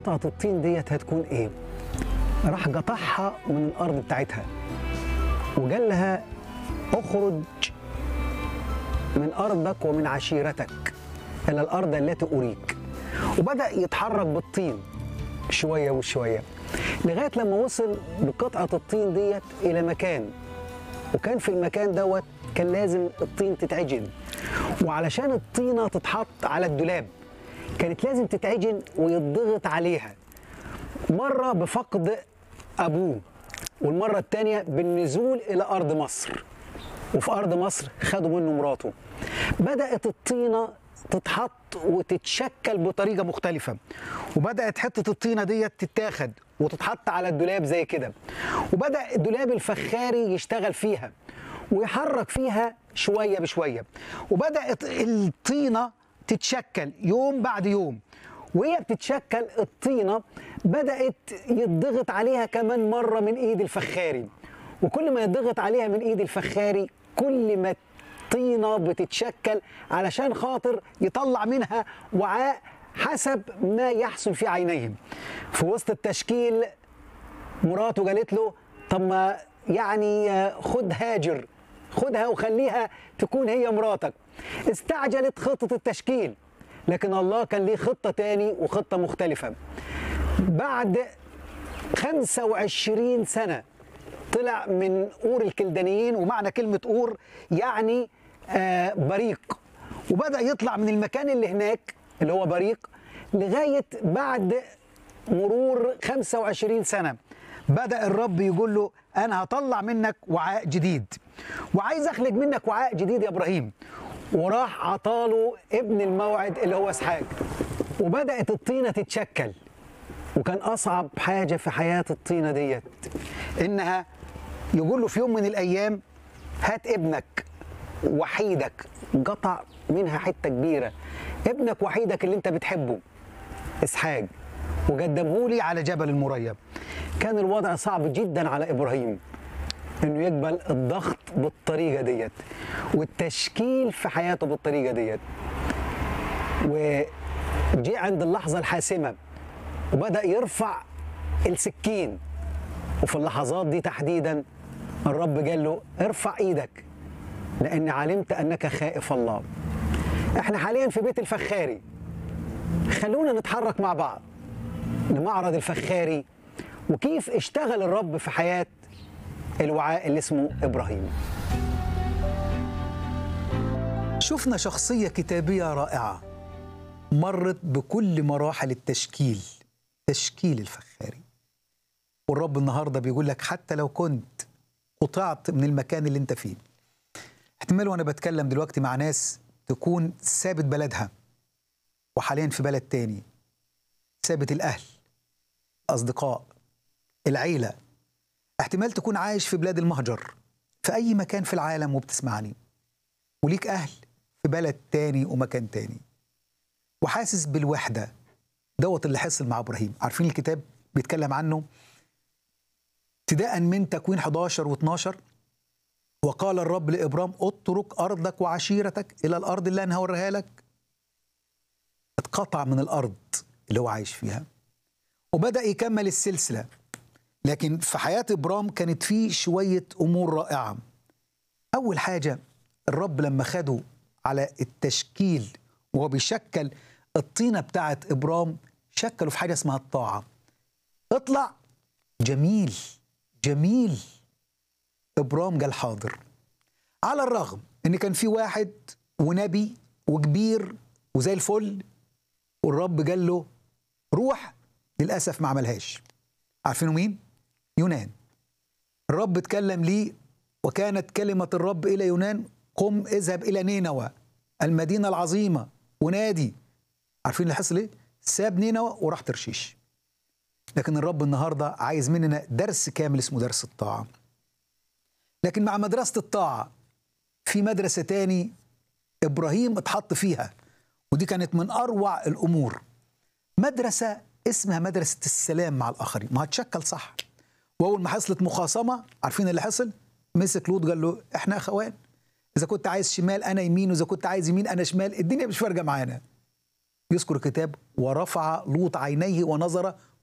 قطعة الطين ديت هتكون ايه؟ راح قطعها من الارض بتاعتها وقال لها اخرج من ارضك ومن عشيرتك الى الارض التي اريك وبدا يتحرك بالطين شويه وشويه لغايه لما وصل بقطعه الطين ديت الى مكان وكان في المكان دوت كان لازم الطين تتعجن وعلشان الطينه تتحط على الدولاب كانت لازم تتعجن ويضغط عليها مرة بفقد أبوه والمرة الثانية بالنزول إلى أرض مصر وفي أرض مصر خدوا منه مراته بدأت الطينة تتحط وتتشكل بطريقة مختلفة وبدأت حتة الطينة ديت تتاخد وتتحط على الدولاب زي كده وبدأ الدولاب الفخاري يشتغل فيها ويحرك فيها شوية بشوية وبدأت الطينة تتشكل يوم بعد يوم وهي بتتشكل الطينة بدأت يضغط عليها كمان مرة من إيد الفخاري وكل ما يضغط عليها من إيد الفخاري كل ما الطينة بتتشكل علشان خاطر يطلع منها وعاء حسب ما يحصل في عينيهم في وسط التشكيل مراته قالت له طب ما يعني خد هاجر خدها وخليها تكون هي مراتك استعجلت خطة التشكيل لكن الله كان ليه خطة تاني وخطة مختلفة بعد 25 سنة طلع من أور الكلدانيين ومعنى كلمة أور يعني آه بريق وبدأ يطلع من المكان اللي هناك اللي هو بريق لغاية بعد مرور 25 سنة بدأ الرب يقول له أنا هطلع منك وعاء جديد وعايز أخلق منك وعاء جديد يا إبراهيم وراح عطاله ابن الموعد اللي هو اسحاق وبدات الطينه تتشكل وكان اصعب حاجه في حياه الطينه ديت انها يقول له في يوم من الايام هات ابنك وحيدك قطع منها حته كبيره ابنك وحيدك اللي انت بتحبه اسحاق وقدمه لي على جبل المريب كان الوضع صعب جدا على ابراهيم انه يقبل الضغط بالطريقه ديت والتشكيل في حياته بالطريقه ديت وجي عند اللحظه الحاسمه وبدا يرفع السكين وفي اللحظات دي تحديدا الرب قال له ارفع ايدك لاني علمت انك خائف الله احنا حاليا في بيت الفخاري خلونا نتحرك مع بعض لمعرض الفخاري وكيف اشتغل الرب في حياه الوعاء اللي اسمه ابراهيم شفنا شخصية كتابية رائعة مرت بكل مراحل التشكيل تشكيل الفخاري والرب النهاردة بيقول لك حتى لو كنت قطعت من المكان اللي انت فيه احتمال وانا بتكلم دلوقتي مع ناس تكون سابت بلدها وحاليا في بلد تاني سابت الأهل أصدقاء العيلة احتمال تكون عايش في بلاد المهجر في أي مكان في العالم وبتسمعني وليك أهل في بلد تاني ومكان تاني وحاسس بالوحدة دوت اللي حصل مع إبراهيم عارفين الكتاب بيتكلم عنه ابتداء من تكوين 11 و12 وقال الرب لإبرام اترك أرضك وعشيرتك إلى الأرض اللي أنا هوريها لك اتقطع من الأرض اللي هو عايش فيها وبدأ يكمل السلسلة لكن في حياة إبرام كانت فيه شوية أمور رائعة أول حاجة الرب لما خده على التشكيل وهو بيشكل الطينة بتاعت إبرام شكله في حاجة اسمها الطاعة اطلع جميل جميل إبرام قال حاضر على الرغم إن كان في واحد ونبي وكبير وزي الفل والرب قال له روح للأسف ما عملهاش عارفينه مين؟ يونان الرب اتكلم ليه وكانت كلمة الرب إلى يونان قم اذهب إلى نينوى المدينة العظيمة ونادي عارفين اللي حصل إيه؟ ساب نينوى وراح ترشيش لكن الرب النهاردة عايز مننا درس كامل اسمه درس الطاعة لكن مع مدرسة الطاعة في مدرسة تاني إبراهيم اتحط فيها ودي كانت من أروع الأمور مدرسة اسمها مدرسة السلام مع الآخرين ما هتشكل صح وأول ما حصلت مخاصمة عارفين اللي حصل مسك لوط قال له إحنا أخوان إذا كنت عايز شمال أنا يمين وإذا كنت عايز يمين أنا شمال الدنيا مش فارقة معانا يذكر الكتاب ورفع لوط عينيه ونظر